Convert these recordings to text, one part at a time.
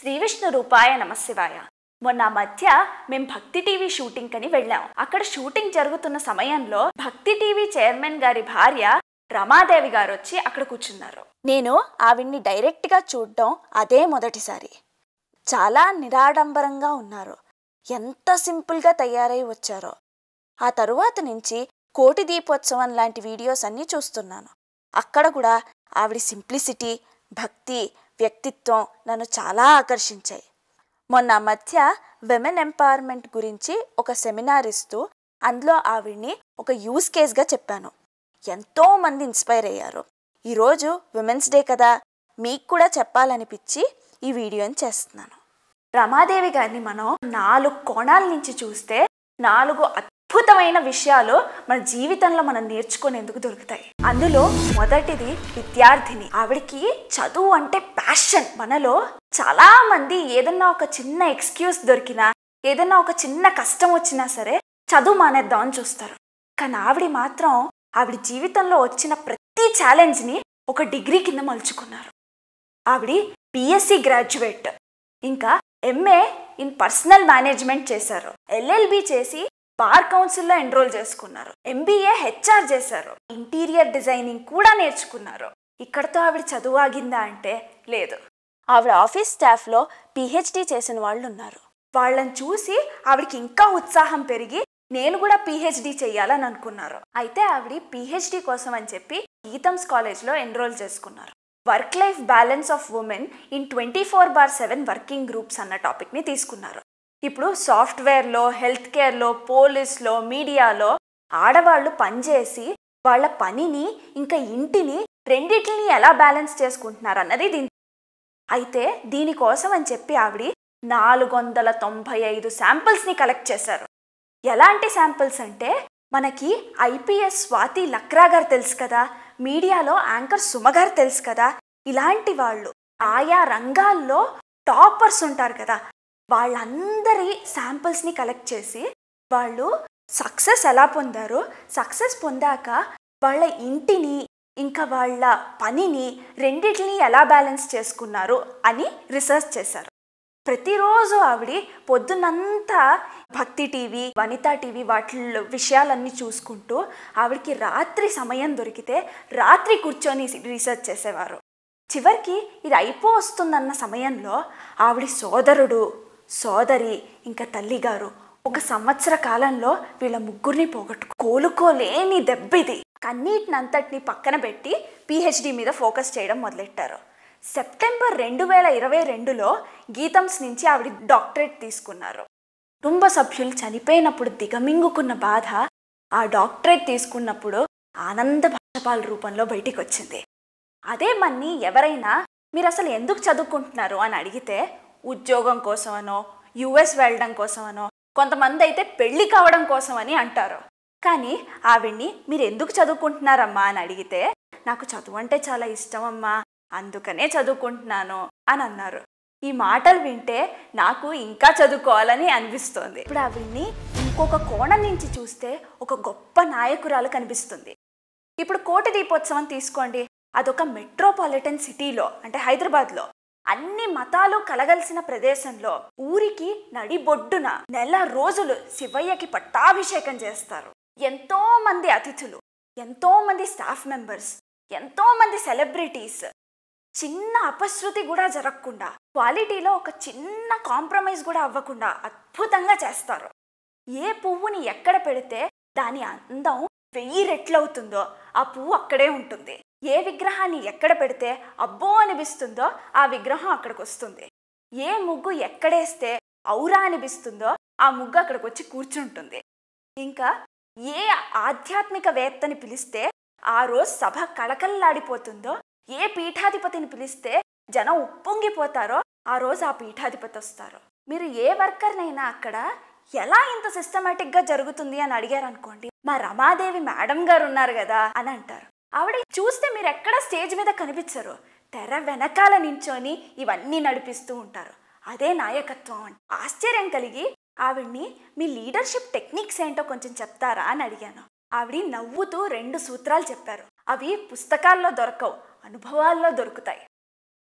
శ్రీ విష్ణు రూపాయ నమశివాయ మొన్న మధ్య మేం భక్తి టీవీ షూటింగ్ కని వెళ్ళాం అక్కడ షూటింగ్ జరుగుతున్న సమయంలో భక్తి టీవీ చైర్మన్ గారి భార్య రమాదేవి గారు వచ్చి అక్కడ కూర్చున్నారు నేను ఆవిడ్ని డైరెక్ట్గా చూడడం అదే మొదటిసారి చాలా నిరాడంబరంగా ఉన్నారు ఎంత సింపుల్గా తయారై వచ్చారో ఆ తరువాత నుంచి కోటి దీపోత్సవం లాంటి వీడియోస్ అన్నీ చూస్తున్నాను అక్కడ కూడా ఆవిడ సింప్లిసిటీ భక్తి వ్యక్తిత్వం నన్ను చాలా ఆకర్షించాయి మొన్న మధ్య విమెన్ ఎంపవర్మెంట్ గురించి ఒక సెమినార్ ఇస్తూ అందులో ఆవిడ్ని ఒక యూస్ కేస్గా చెప్పాను ఎంతో మంది ఇన్స్పైర్ అయ్యారు ఈరోజు విమెన్స్ డే కదా మీకు కూడా చెప్పాలనిపించి ఈ వీడియోని చేస్తున్నాను రమాదేవి గారిని మనం నాలుగు కోణాల నుంచి చూస్తే నాలుగు అద్భుతమైన విషయాలు మన జీవితంలో మనం నేర్చుకునేందుకు దొరుకుతాయి అందులో మొదటిది విద్యార్థిని ఆవిడకి చదువు అంటే ప్యాషన్ మనలో చాలా మంది ఏదన్నా ఒక చిన్న ఎక్స్క్యూజ్ దొరికినా ఏదన్నా ఒక చిన్న కష్టం వచ్చినా సరే చదువు మానేద్దాం అని చూస్తారు కానీ ఆవిడ మాత్రం ఆవిడ జీవితంలో వచ్చిన ప్రతి ఛాలెంజ్ని ఒక డిగ్రీ కింద మలుచుకున్నారు ఆవిడ బిఎస్సి గ్రాడ్యుయేట్ ఇంకా ఎంఏ ఇన్ పర్సనల్ మేనేజ్మెంట్ చేశారు ఎల్ఎల్బి చేసి బార్ కౌన్సిల్లో ఎన్రోల్ చేసుకున్నారు ఎంబీఏ హెచ్ఆర్ చేశారు ఇంటీరియర్ డిజైనింగ్ కూడా నేర్చుకున్నారు ఇక్కడతో ఆవిడ చదువు ఆగిందా అంటే లేదు ఆవిడ ఆఫీస్ స్టాఫ్లో పిహెచ్డి చేసిన వాళ్ళు ఉన్నారు వాళ్ళని చూసి ఆవిడకి ఇంకా ఉత్సాహం పెరిగి నేను కూడా పిహెచ్డి చేయాలని అనుకున్నారు అయితే ఆవిడ పిహెచ్డి కోసం అని చెప్పి గీతమ్స్ కాలేజ్లో ఎన్రోల్ చేసుకున్నారు work life balance of women in twenty four bar seven working groups అన్న టాపిక్ని తీసుకున్నారు ఇప్పుడు సాఫ్ట్వేర్లో హెల్త్ కేర్లో పోలీస్లో మీడియాలో ఆడవాళ్ళు పనిచేసి వాళ్ళ పనిని ఇంకా ఇంటిని రెండిటిని ఎలా బ్యాలెన్స్ చేసుకుంటున్నారు అన్నది దీని అయితే దీనికోసం అని చెప్పి ఆవిడ నాలుగు వందల తొంభై ఐదు శాంపిల్స్ని కలెక్ట్ చేశారు ఎలాంటి శాంపిల్స్ అంటే మనకి ఐపీఎస్ స్వాతి లక్రా గారు తెలుసు కదా మీడియాలో యాంకర్ సుమ గారు తెలుసు కదా ఇలాంటి వాళ్ళు ఆయా రంగాల్లో టాపర్స్ ఉంటారు కదా వాళ్ళందరి శాంపిల్స్ని కలెక్ట్ చేసి వాళ్ళు సక్సెస్ ఎలా పొందారో సక్సెస్ పొందాక వాళ్ళ ఇంటిని ఇంకా వాళ్ళ పనిని రెండిటిని ఎలా బ్యాలెన్స్ చేసుకున్నారు అని రీసెర్చ్ చేశారు ప్రతిరోజు ఆవిడ పొద్దునంతా భక్తి టీవీ వనితా టీవీ వాటి విషయాలన్నీ చూసుకుంటూ ఆవిడకి రాత్రి సమయం దొరికితే రాత్రి కూర్చొని రీసెర్చ్ చేసేవారు చివరికి ఇది అయిపో వస్తుందన్న సమయంలో ఆవిడ సోదరుడు సోదరి ఇంకా తల్లిగారు ఒక సంవత్సర కాలంలో వీళ్ళ ముగ్గురిని పోగొట్టు కోలుకోలేని దెబ్బిది కన్నీటినంతటిని పక్కన పెట్టి పిహెచ్డి మీద ఫోకస్ చేయడం మొదలెట్టారు సెప్టెంబర్ రెండు వేల ఇరవై రెండులో గీతమ్స్ నుంచి ఆవిడ డాక్టరేట్ తీసుకున్నారు కుటుంబ సభ్యులు చనిపోయినప్పుడు దిగమింగుకున్న బాధ ఆ డాక్టరేట్ తీసుకున్నప్పుడు ఆనంద భాషపాల రూపంలో బయటికి వచ్చింది అదే మన్ని ఎవరైనా మీరు అసలు ఎందుకు చదువుకుంటున్నారు అని అడిగితే ఉద్యోగం కోసమనో యుఎస్ వెళ్ళడం కోసమనో కొంతమంది అయితే పెళ్లి కావడం కోసమని అంటారు కానీ ఆవిడ్ని మీరు ఎందుకు చదువుకుంటున్నారమ్మా అని అడిగితే నాకు చదువు అంటే చాలా ఇష్టం అమ్మా అందుకనే చదువుకుంటున్నాను అని అన్నారు ఈ మాటలు వింటే నాకు ఇంకా చదువుకోవాలని అనిపిస్తోంది ఇప్పుడు ఆవిడ్ని ఇంకొక కోణం నుంచి చూస్తే ఒక గొప్ప నాయకురాలు కనిపిస్తుంది ఇప్పుడు కోటి దీపోత్సవం తీసుకోండి అదొక మెట్రోపాలిటన్ సిటీలో అంటే హైదరాబాద్లో అన్ని మతాలు కలగలిసిన ప్రదేశంలో ఊరికి నడిబొడ్డున నెల రోజులు శివయ్యకి పట్టాభిషేకం చేస్తారు ఎంతో మంది అతిథులు ఎంతో మంది స్టాఫ్ మెంబర్స్ ఎంతో మంది సెలబ్రిటీస్ చిన్న అపశృతి కూడా జరగకుండా క్వాలిటీలో ఒక చిన్న కాంప్రమైజ్ కూడా అవ్వకుండా అద్భుతంగా చేస్తారు ఏ పువ్వుని ఎక్కడ పెడితే దాని అందం వెయ్యి రెట్లవుతుందో ఆ పువ్వు అక్కడే ఉంటుంది ఏ విగ్రహాన్ని ఎక్కడ పెడితే అబ్బో అనిపిస్తుందో ఆ విగ్రహం అక్కడికి వస్తుంది ఏ ముగ్గు ఎక్కడేస్తే ఔరా అనిపిస్తుందో ఆ ముగ్గు అక్కడికి వచ్చి కూర్చుంటుంది ఇంకా ఏ ఆధ్యాత్మిక వేత్తని పిలిస్తే ఆ రోజు సభ కళకళలాడిపోతుందో ఏ పీఠాధిపతిని పిలిస్తే జనం ఉప్పొంగిపోతారో ఆ రోజు ఆ పీఠాధిపతి వస్తారు మీరు ఏ వర్కర్నైనా అక్కడ ఎలా ఇంత సిస్టమేటిక్గా జరుగుతుంది అని అడిగారు అనుకోండి మా రమాదేవి మేడం గారు ఉన్నారు కదా అని అంటారు ఆవిడ చూస్తే మీరు ఎక్కడ స్టేజ్ మీద కనిపించరు తెర వెనకాల నించొని ఇవన్నీ నడిపిస్తూ ఉంటారు అదే నాయకత్వం అంటే ఆశ్చర్యం కలిగి ఆవిడ్ని మీ లీడర్షిప్ టెక్నిక్స్ ఏంటో కొంచెం చెప్తారా అని అడిగాను ఆవిడ నవ్వుతూ రెండు సూత్రాలు చెప్పారు అవి పుస్తకాల్లో దొరకవు అనుభవాల్లో దొరుకుతాయి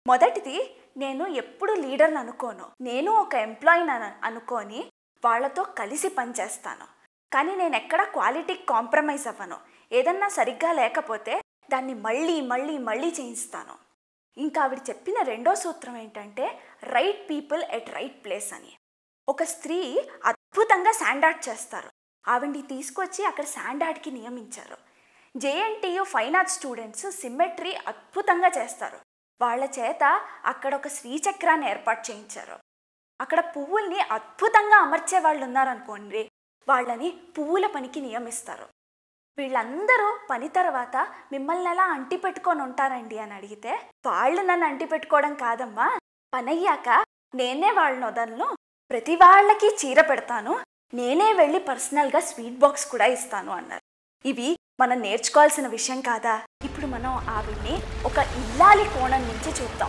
మొదటిది నేను ఎప్పుడు లీడర్ని అనుకోను నేను ఒక ఎంప్లాయీని అను- అనుకొని వాళ్ళతో కలిసి పనిచేస్తాను కానీ నేను ఎక్కడ క్వాలిటీ కాంప్రమైజ్ అవ్వను ఏదన్నా సరిగ్గా లేకపోతే దాన్ని మళ్ళీ మళ్ళీ మళ్ళీ చేయిస్తాను ఇంకా ఆవిడ చెప్పిన రెండో సూత్రం ఏంటంటే right people at right place అని ఒక స్త్రీ అద్భుతంగా శాండార్డ్ చేస్తారు ఆవిడ్ని తీసుకొచ్చి అక్కడ శాండార్డ్కి నియమించారు JNTU fine arts students symmetry అద్భుతంగా చేస్తారు వాళ్ళ చేత అక్కడ ఒక శ్రీచక్రాన్ని ఏర్పాటు చేయించారు అక్కడ పువ్వుల్ని అద్భుతంగా అమర్చే వాళ్ళు ఉన్నారనుకోండి వాళ్ళని పువ్వుల పనికి నియమిస్తారు వీళ్ళందరూ పని తర్వాత మిమ్మల్ని ఎలా అంటి పెట్టుకొని ఉంటారండి అని అడిగితే వాళ్ళు నన్ను అంటి పెట్టుకోవడం కాదమ్మా పని అయ్యాక నేనే వాళ్ళని వదలను ప్రతి వాళ్ళకి చీర పెడతాను నేనే వెళ్ళి పర్సనల్గా స్వీట్ బాక్స్ కూడా ఇస్తాను అన్నారు ఇవి మనం నేర్చుకోవాల్సిన విషయం కాదా ఇప్పుడు మనం ఆవిడ్ని ఒక ఇల్లాలి కోణం నుంచి చూద్దాం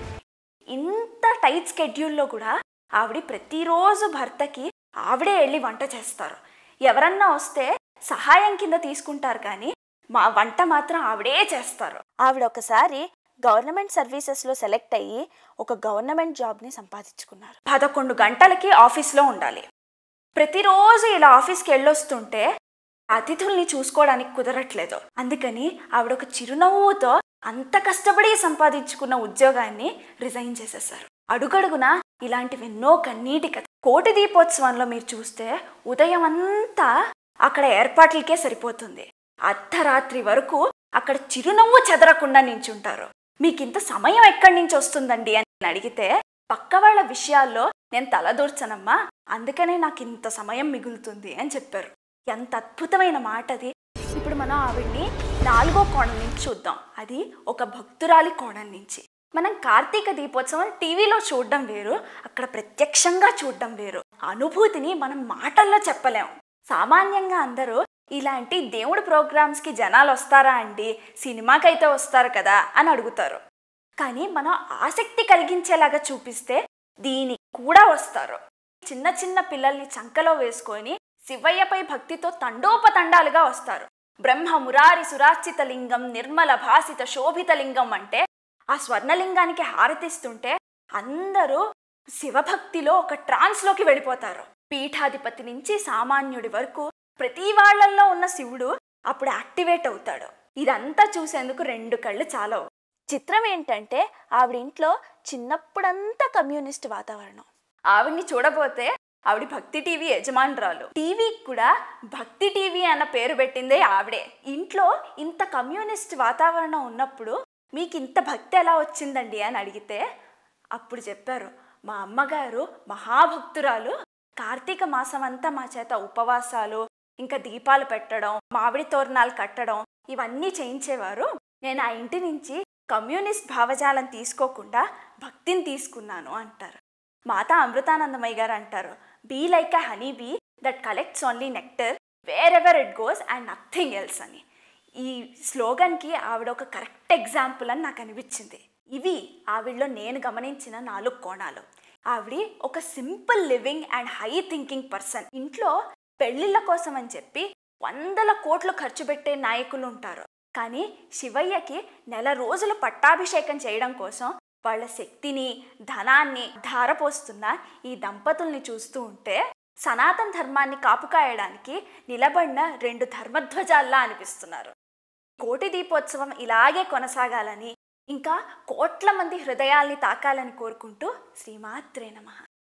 ఇంత టైట్ స్కెడ్యూల్లో కూడా ఆవిడ ప్రతిరోజు భర్తకి ఆవిడే వెళ్ళి వంట చేస్తారు ఎవరన్నా వస్తే సహాయం కింద తీసుకుంటారు కానీ మా వంట మాత్రం ఆవిడే చేస్తారు ఆవిడ ఒకసారి గవర్నమెంట్ సర్వీసెస్లో సెలెక్ట్ అయ్యి ఒక గవర్నమెంట్ జాబ్ని సంపాదించుకున్నారు పదకొండు గంటలకి ఆఫీస్లో ఉండాలి ప్రతిరోజు ఇలా ఆఫీస్కి వెళ్ళొస్తుంటే అతిథుల్ని చూసుకోవడానికి కుదరట్లేదు అందుకని ఆవిడ ఒక చిరునవ్వుతో అంత కష్టపడి సంపాదించుకున్న ఉద్యోగాన్ని రిజైన్ చేసేసారు అడుగడుగునా ఇలాంటివెన్నో కన్నీటి కథ కోటి దీపోత్సవంలో మీరు చూస్తే ఉదయం అంతా అక్కడ ఏర్పాట్లకే సరిపోతుంది అర్ధరాత్రి వరకు అక్కడ చిరునవ్వు చెదరకుండా నించుంటారు మీకు ఇంత సమయం ఎక్కడి నుంచి వస్తుందండి అని అడిగితే పక్క వాళ్ళ విషయాల్లో నేను తలదూర్చనమ్మా అందుకనే నాకు ఇంత సమయం మిగులుతుంది అని చెప్పారు ఎంత అద్భుతమైన మాట అది ఇప్పుడు మనం ఆవిడ్ని నాలుగో కోణం నుంచి చూద్దాం అది ఒక భక్తురాలి కోణం నుంచి మనం కార్తీక దీపోత్సవం టీవీలో చూడడం వేరు అక్కడ ప్రత్యక్షంగా చూడడం వేరు అనుభూతిని మనం మాటల్లో చెప్పలేం సామాన్యంగా అందరూ ఇలాంటి దేవుడి ప్రోగ్రామ్స్కి జనాలు వస్తారా అండి సినిమాకైతే వస్తారు కదా అని అడుగుతారు కానీ మనం ఆసక్తి కలిగించేలాగా చూపిస్తే దీనికి కూడా వస్తారు చిన్న చిన్న పిల్లల్ని చంకలో వేసుకొని శివయ్యపై భక్తితో తండోపతండాలుగా వస్తారు బ్రహ్మ మురారి సురార్చిత లింగం నిర్మల భాసిత శోభిత లింగం అంటే ఆ స్వర్ణలింగానికి హారతిస్తుంటే అందరూ శివభక్తిలో ఒక ట్రాన్స్లోకి వెళ్ళిపోతారు పీఠాధిపతి నుంచి సామాన్యుడి వరకు ప్రతి వాళ్ళల్లో ఉన్న శివుడు అప్పుడు యాక్టివేట్ అవుతాడు ఇదంతా చూసేందుకు రెండు కళ్ళు చాలవు చిత్రం ఏంటంటే ఆవిడ ఇంట్లో చిన్నప్పుడంతా కమ్యూనిస్ట్ వాతావరణం ఆవిడ్ని చూడబోతే ఆవిడ భక్తి టీవీ యజమానురాలు టీవీకి కూడా భక్తి టీవీ అన్న పేరు పెట్టిందే ఆవిడే ఇంట్లో ఇంత కమ్యూనిస్ట్ వాతావరణం ఉన్నప్పుడు మీకు ఇంత భక్తి ఎలా వచ్చిందండి అని అడిగితే అప్పుడు చెప్పారు మా అమ్మగారు మహాభక్తురాలు కార్తీక మాసం అంతా మా చేత ఉపవాసాలు ఇంకా దీపాలు పెట్టడం మామిడి తోరణాలు కట్టడం ఇవన్నీ చేయించేవారు నేను ఆ ఇంటి నుంచి కమ్యూనిస్ట్ భావజాలం తీసుకోకుండా భక్తిని తీసుకున్నాను అంటారు మాతా అమృతానందమయ్య గారు అంటారు bee like a honey bee that collects only nectar wherever it goes and nothing else అని ఈ స్లోగన్కి ఆవిడ ఒక కరెక్ట్ ఎగ్జాంపుల్ అని నాకు అనిపించింది ఇవి ఆవిడలో నేను గమనించిన నాలుగు కోణాలు ఆవిడ ఒక simple living and high thinking person ఇంట్లో పెళ్లిళ్ళ కోసం అని చెప్పి వందల కోట్లు ఖర్చు పెట్టే నాయకులు ఉంటారు కానీ శివయ్యకి నెల రోజులు పట్టాభిషేకం చేయడం కోసం వాళ్ళ శక్తిని ధనాన్ని ధారపోస్తున్న ఈ దంపతుల్ని చూస్తూ ఉంటే సనాతన ధర్మాన్ని కాపుకాయడానికి నిలబడిన రెండు ధర్మధ్వజాల్లా అనిపిస్తున్నారు కోటి దీపోత్సవం ఇలాగే కొనసాగాలని ఇంకా కోట్ల మంది హృదయాల్ని తాకాలని కోరుకుంటూ శ్రీమాత్రే నమః